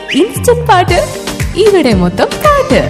instant പാട്ട് ഇവിടെ മൊത്തം പാട്ട്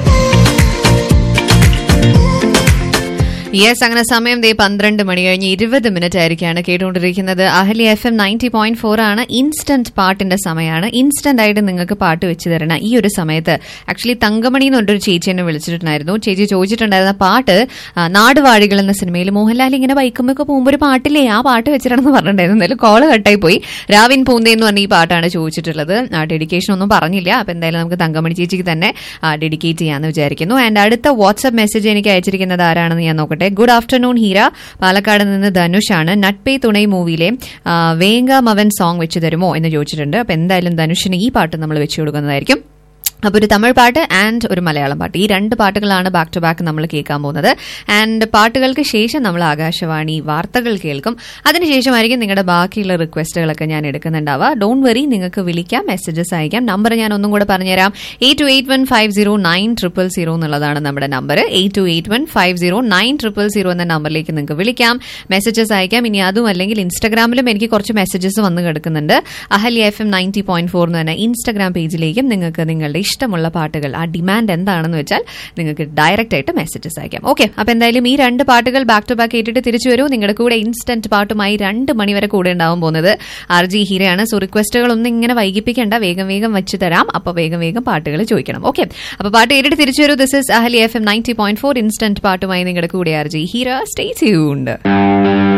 യെസ് അങ്ങനെ സമയം ദേ പന്ത്രണ്ട് മണി കഴിഞ്ഞ് ഇരുപത് മിനിറ്റ് ആയിരിക്കാണ് കേട്ടുകൊണ്ടിരിക്കുന്നത് Ahalya F M ninety point four ആണ് ഇൻസ്റ്റന്റ് പാട്ടിന്റെ സമയമാണ് ഇൻസ്റ്റന്റ് ആയിട്ട് നിങ്ങൾക്ക് പാട്ട് വെച്ച് തരണ ഈ ഒരു സമയത്ത് ആക്ച്വലി തങ്കമണി എന്ന് പറഞ്ഞൊരു ചേച്ചി എന്നെ വിളിച്ചിട്ടുണ്ടായിരുന്നു ചേച്ചി ചോദിച്ചിട്ടുണ്ടായിരുന്ന പാട്ട് ആ, നാടുവാഴികൾ എന്ന സിനിമയിൽ മോഹൻലാൽ ഇങ്ങനെ ബൈക്കുമ്പൊക്കെ പോകുമ്പോൾ ഒരു പാട്ടില്ലേ ആ പാട്ട് വെച്ചിട്ടാണെന്ന് പറഞ്ഞിട്ടുണ്ടായിരുന്നു എന്തായാലും കോള് കട്ടായി പോയി രാവിൻ പൂന്തേ എന്ന് പറഞ്ഞ ഈ പാട്ടാണ് ചോദിച്ചിട്ടുള്ളത് ഡെഡിക്കേഷൻ ഒന്നും പറഞ്ഞില്ല അപ്പൊ എന്തായാലും നമുക്ക് തങ്കമണി ചേച്ചിക്ക് തന്നെ ഡെഡിക്കേറ്റ് ചെയ്യാന്ന് വിചാരിക്കുന്നു ആൻഡ് അടുത്ത വാട്സ്ആപ്പ് മെസ്സേജ് എനിക്ക് അയച്ചിരിക്കുന്നത് ആരാണെന്ന് ഞാൻ നോക്കട്ടെ ഗുഡ് ആഫ്റ്റർനൂൺ ഹീര പാലക്കാട് നിന്ന് ധനുഷാണ് നട്പേ തുണൈ മൂവിയിലെ ആ, വേങ്ക മവൻ സോങ് വെച്ച് തരുമോ എന്ന് ചോദിച്ചിട്ടുണ്ട് അപ്പൊ എന്തായാലും ധനുഷിന് ഈ പാട്ട് നമ്മൾ വെച്ചു കൊടുക്കുന്നതായിരിക്കും അപ്പോൾ ഒരു തമിഴ് പാട്ട് ആൻഡ് ഒരു മലയാളം പാട്ട് ഈ രണ്ട് പാട്ടുകളാണ് ബാക്ക് ടു ബാക്ക് നമ്മൾ കേൾക്കാൻ പോകുന്നത് ആൻഡ് പാട്ടുകൾക്ക് ശേഷം നമ്മൾ ആകാശവാണി വാർത്തകൾ കേൾക്കും അതിനുശേഷമായിരിക്കും നിങ്ങളുടെ ബാക്കിയുള്ള റിക്വസ്റ്റുകളൊക്കെ ഞാൻ എടുക്കുന്നുണ്ടാവുക ഡോണ്ട് വറി നിങ്ങൾക്ക് വിളിക്കാം മെസ്സേജസ് അയക്കാം നമ്പർ ഞാൻ ഒന്നും കൂടെ പറഞ്ഞുതരാം eight two eight one five zero nine triple zero എന്നുള്ളതാണ് നമ്മുടെ number eight two eight one five zero nine triple zero എന്ന നമ്പറിലേക്ക് നിങ്ങൾക്ക് വിളിക്കാം മെസ്സേജസ് അയക്കാം ഇനി അതും അല്ലെങ്കിൽ ഇൻസ്റ്റാഗ്രാമിലും എനിക്ക് കുറച്ച് മെസ്സേജസ് വന്ന് കിടക്കുന്നുണ്ട് Ahalya F M ninety point four എന്ന് പറഞ്ഞ ഇൻസ്റ്റാഗ്രാം പേജിലേക്കും നിങ്ങൾക്ക് നിങ്ങളുടെ ഇഷ്ടമുള്ള പാട്ടുകൾ ആ ഡിമാൻഡ് എന്താണെന്ന് വെച്ചാൽ നിങ്ങൾക്ക് ഡയറക്റ്റ് ആയിട്ട് മെസ്സേജസ് അയക്കാം ഓക്കെ അപ്പൊ എന്തായാലും ഈ രണ്ട് പാട്ടുകൾ ബാക്ക് ടു ബാക്ക് കേട്ടിട്ട് തിരിച്ചു വരൂ നിങ്ങളുടെ കൂടെ ഇൻസ്റ്റന്റ് പാട്ടുമായി രണ്ട് മണിവരെ കൂടെ ഉണ്ടാവാൻ പോകുന്നത് ആർ ജി ഹീരയാണ് സോ റിക്വസ്റ്റുകൾ ഒന്നും ഇങ്ങനെ വൈകിപ്പിക്കേണ്ട വേഗം വേഗം വെച്ച് തരാം അപ്പൊ വേഗം വേഗം പാട്ടുകൾ ചോദിക്കണം ഓക്കെ അപ്പൊ പാട്ട് കേട്ടിട്ട് തിരിച്ചു വരൂ this is Ahalya F M ninety point four instant പാട്ടുമായി നിങ്ങളുടെ കൂടെ R G Heera stay tuned